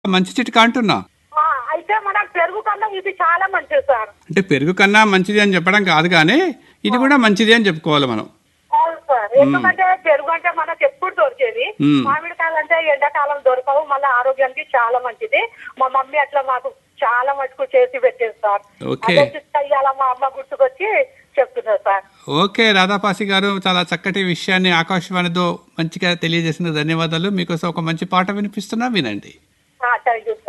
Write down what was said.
మంచి చిట్కా అంటున్నా ఆ, అయితే మనం పెరుగు కన్నా ఇది చాలా మంచిది సార్ అంటే పెరుగు కన్నా మంచిది అని చెప్పడం కాదు కానీ ఇది కూడా మంచిది అని చెప్పుకోవాలి మనం అవును సార్ ఎందుకంటే పెరుగు అంటే మనకు ఎప్పుడు దొరికేది మ్మ్. మామిడికాయలు అంటే ఎండాకాలం దొరకవు మళ్ళీ ఆరోగ్యానికి చాలా మంచిది మా మమ్మీ అట్లా మాకు చాలా మటుకు చేసి పెట్టేది సార్ ఓకే. అదే చిట్కా ఇయ్యాల మా అమ్మ గుర్తుకొచ్చి చెప్తున్నారు సార్ ఓకే రాధాపాసి గారు చాలా చక్కటి విషయాన్ని ఆకాశవాణితో మంచిగా తెలియజేసిన ధన్యవాదాలు మీకోసం ఒక మంచి పాట వినిపిస్తున్నా వినండి థ్యాంక్ యూ